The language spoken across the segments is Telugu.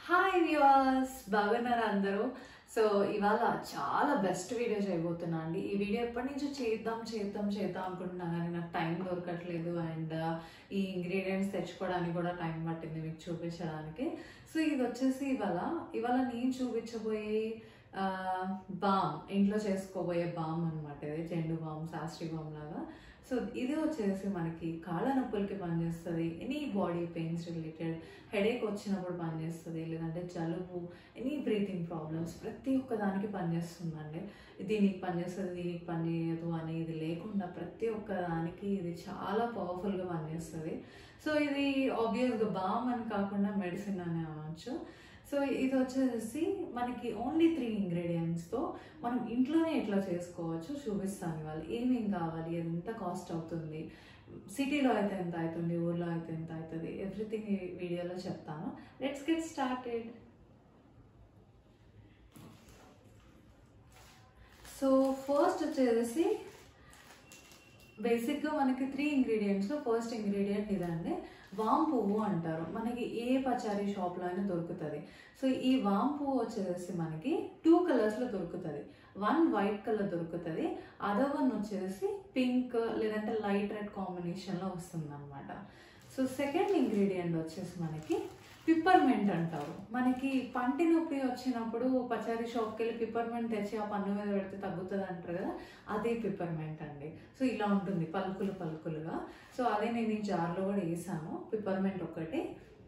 హాయ్ వ్యూవర్స్ బాగున్నారా అందరూ సో ఇవాళ చాలా బెస్ట్ వీడియో చేయబోతున్నా అండి ఈ వీడియో ఎప్పటి నుంచో చేద్దాం చేద్దాం చేద్దాం అనుకుంటున్నా కానీ నాకు టైం దొరకట్లేదు అండ్ ఈ ఇంగ్రీడియంట్స్ తెచ్చుకోవడానికి కూడా టైం పట్టింది మీకు చూపించడానికి సో ఇది వచ్చేసి ఇవాళ ఇవాళ నేను చూపించబోయే బామ్ ఇంట్లో చేసుకోబోయే బామ్ అనమాట ఇది జెండు బామ్ శాస్త్రి బామ్ లాగా సో ఇది వచ్చేసి మనకి కాళ్ళ నొప్పులకి పనిచేస్తుంది any body pains related headache వచ్చినప్పుడు పనిచేస్తుంది లేదంటే జలుబు ఎనీ బ్రీతింగ్ ప్రాబ్లమ్స్ ప్రతి ఒక్క దానికి పనిచేస్తుందండి దీనికి పనిచేస్తుంది దీనికి పని చేయదు అనేది లేకుండా ప్రతి ఒక్క దానికి ఇది చాలా పవర్ఫుల్గా పనిచేస్తుంది సో ఇది ఆబ్వియస్గా బామ్ అని కాకుండా మెడిసిన్ అని అనవచ్చు సో ఇది వచ్చేసి మనకి ఓన్లీ త్రీ ఇంగ్రీడియంట్స్తో మనం ఇంట్లోనే ఎట్లా చేసుకోవచ్చు చూపిస్తాను ఇవాళ ఏమేం కావాలి అది ఎంత కాస్ట్ అవుతుంది సిటీలో అయితే ఎంత అవుతుంది ఊర్లో అయితే ఎంత అవుతుంది ఎవ్రీథింగ్ ఈ వీడియోలో చెప్తాను let's get started so first వచ్చేసి బేసిక్గా మనకి త్రీ ఇంగ్రీడియంట్స్లో ఫస్ట్ ఇంగ్రీడియంట్ ఇదండి వామ్ పువ్వు అంటారు మనకి ఏ పచారీ షాప్లో అయినా దొరుకుతుంది సో ఈ వామ్ పువ్వు వచ్చేసి మనకి టూ కలర్స్లో దొరుకుతుంది వన్ వైట్ కలర్ దొరుకుతుంది అదర్ వన్ వచ్చేసి పింక్ లేదంటే లైట్ రెడ్ కాంబినేషన్లో వస్తుంది అనమాట సో సెకండ్ ఇంగ్రీడియంట్ వచ్చేసి మనకి పిప్పర్మెంట్ అంటారు మనకి పంటి నొప్పి వచ్చినప్పుడు పచారీ షాప్కి వెళ్ళి పిప్పర్మెంట్ తెచ్చి ఆ పన్ను మీద పెడితే తగ్గుతుంది అంటారు కదా అదే పిప్పర్మెంట్ అండి సో ఇలా ఉంటుంది పలుకులు పలుకులుగా సో అదే నేను ఈ జార్లో కూడా వేసాను పిప్పర్మెంట్ ఒకటి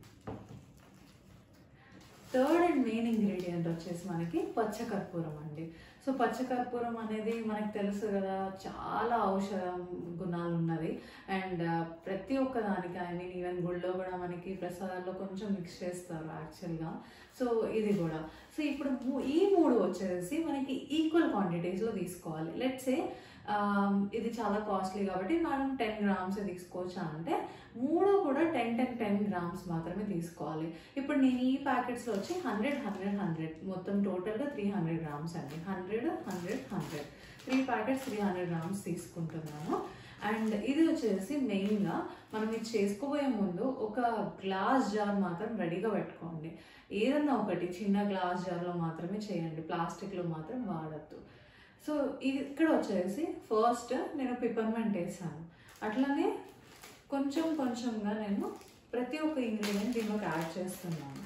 థర్డ్ అండ్ మెయిన్ ఇంగ్రీడియంట్ వచ్చేసి మనకి పచ్చకర్పూరం అండి సో పచ్చకర్పూరం అనేది మనకు తెలుసు కదా చాలా ఔషధ గుణాలు ఉన్నది అండ్ ప్రతి ఒక్క దానికి ఐ మీన్ ఈవెన్ గుళ్ళో కూడా మనకి ప్రసాదాల్లో కొంచెం మిక్స్ చేస్తారు యాక్చువల్గా సో ఇది కూడా సో ఇప్పుడు మూ- ఈ మూడు వచ్చేసి మనకి ఈక్వల్ క్వాంటిటీస్లో తీసుకోవాలి లెట్సే ఇది చాలా కాస్ట్లీ కాబట్టి మనం టెన్ గ్రామ్స్ తీసుకోవచ్చా అంటే మూడు కూడా టెన్ టెన్ టెన్ గ్రామ్స్ మాత్రమే తీసుకోవాలి ఇప్పుడు నేను ఈ ప్యాకెట్స్లో వచ్చి హండ్రెడ్ హండ్రెడ్ హండ్రెడ్ మొత్తం టోటల్గా త్రీ హండ్రెడ్ గ్రామ్స్ అండి hundred hundred hundred three packets three hundred grams తీసుకుంటున్నాను అండ్ ఇది వచ్చేసి మెయిన్గా మనం ఇది చేసుకోబోయే ముందు ఒక గ్లాస్ జార్ మాత్రం రెడీగా పెట్టుకోండి ఏదన్నా ఒకటి చిన్న గ్లాస్ జార్లో మాత్రమే చేయండి ప్లాస్టిక్లో మాత్రం వాడద్దు సో ఇది ఇక్కడ వచ్చేసి ఫస్ట్ నేను పిపర్మెంట్ వేసాను అట్లనే కొంచెం కొంచెంగా నేను ప్రతి ఒక్క ఇంగ్రీడియంట్ దీనిలోకి యాడ్ చేస్తున్నాను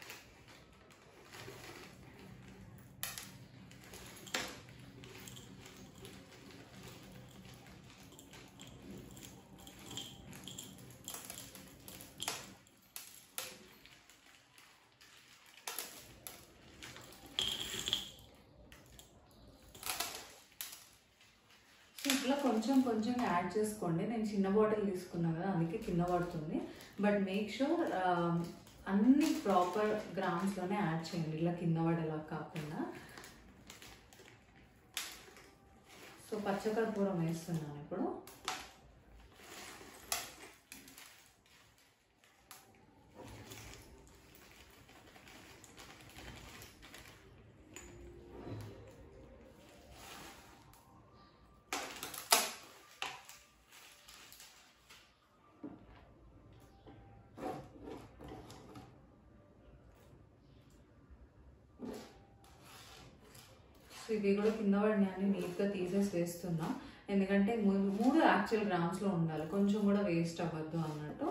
సో ఇట్లా కొంచెం కొంచెం యాడ్ చేసుకోండి నేను చిన్న బాటిల్ తీసుకున్నాను కదా అందుకే కింద పడుతుంది బట్ మేక్ షూర్ అన్ని ప్రాపర్ గ్రామ్స్లోనే యాడ్ చేయండి ఇలా కింద పడేలా కాకుండా సో పచ్చకర్పూరం వేస్తున్నాను ఇప్పుడు సో ఇవి కూడా కింద పడినాయని నీట్గా తీసేసి వేస్తున్నా ఎందుకంటే మూ- మూడు యాక్చువల్ గ్రామ్స్లో ఉండాలి కొంచెం కూడా వేస్ట్ అవ్వద్దు అన్నట్టు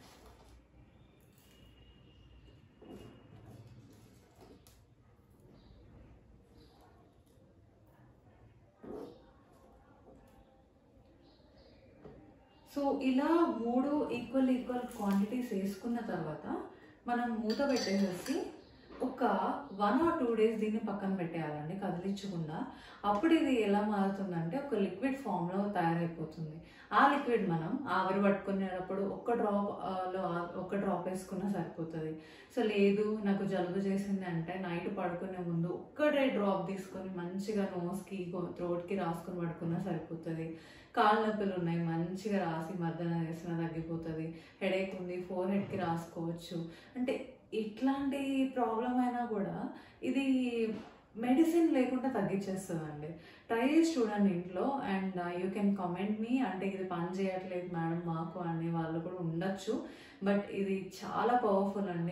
సో ఇలా మూడు ఈక్వల్ ఈక్వల్ క్వాంటిటీస్ వేసుకున్న తర్వాత మనం మూత పెట్టేసేసి ఒక వన్ ఆర్ టూ డేస్ దీన్ని పక్కన పెట్టేయాలండి కదిలించకుండా అప్పుడు ఇది ఎలా మారుతుందంటే ఒక లిక్విడ్ ఫామ్లో తయారైపోతుంది ఆ లిక్విడ్ మనం ఆవిరి పట్టుకునేటప్పుడు ఒక్క డ్రాప్ ఆ, లో ఆ- ఒక్క డ్రాప్ వేసుకున్నా సరిపోతుంది సో లేదు నాకు జలుబు చేసింది అంటే నైట్ పడుకునే ముందు ఒక్కటే డ్రాప్ తీసుకొని మంచిగా నోస్కి థ్రోట్కి రాసుకొని పడుకున్నా సరిపోతుంది కాళ్ళ నొప్పులు ఉన్నాయి మంచిగా రాసి మర్దన చేసిన తగ్గిపోతుంది హెడేక్ ఉంది ఫోర్ హెడ్కి రాసుకోవచ్చు అంటే ఇట్లాంటి ప్రాబ్లం అయినా కూడా ఇది మెడిసిన్ లేకుండా తగ్గించేస్తుందండి ట్రై చేసి చూడండి ఇంట్లో అండ్ యూ కెన్ కామెంట్ మీ అంటే ఇది పని చేయట్లేదు మేడం మాకు అనే వాళ్ళు కూడా ఉండొచ్చు బట్ ఇది చాలా పవర్ఫుల్ అండి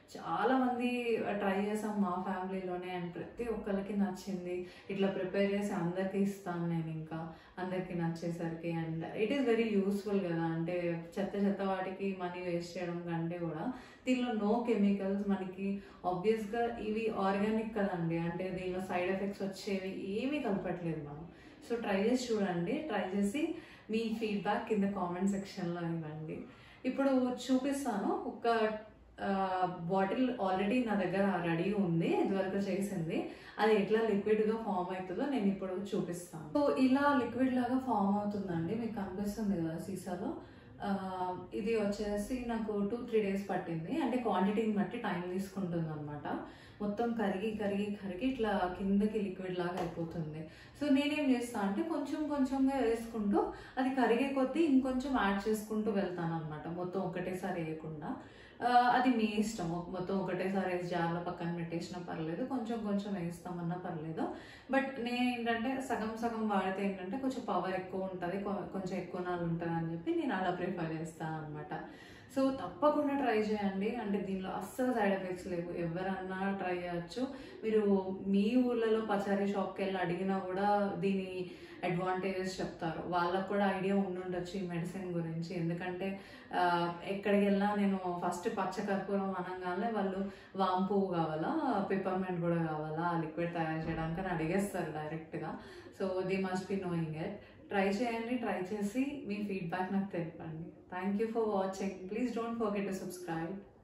చాలా మంది ట్రై చేసాం మా ఫ్యామిలీలోనే అండ్ ప్రతి ఒక్కరికి నచ్చింది ఇట్లా ప్రిపేర్ చేసి అందరికీ ఇస్తాను నేను ఇంకా అందరికీ నచ్చేసరికి and it is very useful కదా అంటే చెత్త చెత్త వాటికి మనీ వేస్ట్ చేయడం కంటే కూడా దీనిలో నో కెమికల్స్ మనకి ఆబ్వియస్గా ఇవి ఆర్గానిక్ కదండి అంటే దీనిలో సైడ్ ఎఫెక్ట్స్ వచ్చేవి ఏమీ కలపట్లేదు మనం సో ట్రై చేసి చూడండి ట్రై చేసి మీ ఫీడ్బ్యాక్ కింద కామెంట్ సెక్షన్లో ఇవ్వండి ఇప్పుడు చూపిస్తాను ఒక బాటిల్ ఆల్రెడీ నా దగ్గర రెడీ ఉంది ఇదివరకు చేసింది అది ఎట్లా లిక్విడ్ గా ఫామ్ అవుతుందో నేను ఇప్పుడు చూపిస్తాను సో ఇలా లిక్విడ్ లాగా ఫామ్ అవుతుందండి మీకు కనిపిస్తుంది కదా సీసాలో ఆ, ఇది వచ్చేసి నాకు టూ త్రీ డేస్ పట్టింది అంటే క్వాంటిటీని బట్టి టైం తీసుకుంటుంది అనమాట మొత్తం కరిగి కరిగి కరిగి ఇట్లా కిందకి లిక్విడ్ లాగా అయిపోతుంది సో నేనేం చేస్తా అంటే కొంచెం కొంచెంగా వేసుకుంటూ అది కరిగే కొద్దీ ఇంకొంచెం యాడ్ చేసుకుంటూ వెళ్తాను అనమాట మొత్తం ఒకటేసారి వేయకుండా ఆ, అది మీ ఇష్టం ఒక- మొత్తం ఒకటేసారి వేసి జార్లో పక్కన పెట్టేసినా పర్లేదు కొంచెం కొంచెం వేస్తామన్నా పర్లేదు బట్ నేను ఏంటంటే సగం సగం వాడితే ఏంటంటే కొంచెం పవర్ ఎక్కువ ఉంటుంది కొంచెం ఎక్కువ నాలు ఉంటుంది అని చెప్పి నేను అలా ప్రిఫర్ చేస్తాను అనమాట సో తప్పకుండా ట్రై చేయండి అంటే దీనిలో అస్సలు సైడ్ ఎఫెక్ట్స్ లేవు ఎవరన్నా ట్రై చేయొచ్చు మీరు మీ ఊర్లలో పచారీ షాప్కి వెళ్ళి అడిగినా కూడా దీని అడ్వాంటేజెస్ చెప్తారు వాళ్ళకు కూడా ఐడియా ఉండుండొచ్చు ఈ మెడిసిన్ గురించి ఎందుకంటే ఆ, ఎక్కడికి వెళ్ళినా నేను ఫస్ట్ పచ్చకర్పూరం అనగానే వాళ్ళు వామ్ పువ్వు కావాలా పిపర్మెంట్ కూడా కావాలా ఆ లిక్విడ్ తయారు చేయడానికి అని అడిగేస్తారు డైరెక్ట్గా so the must be knowing it try చేయండి ట్రై చేసి మీ ఫీడ్బ్యాక్ నాకు తెలిపండి thank you for watching please don't forget to subscribe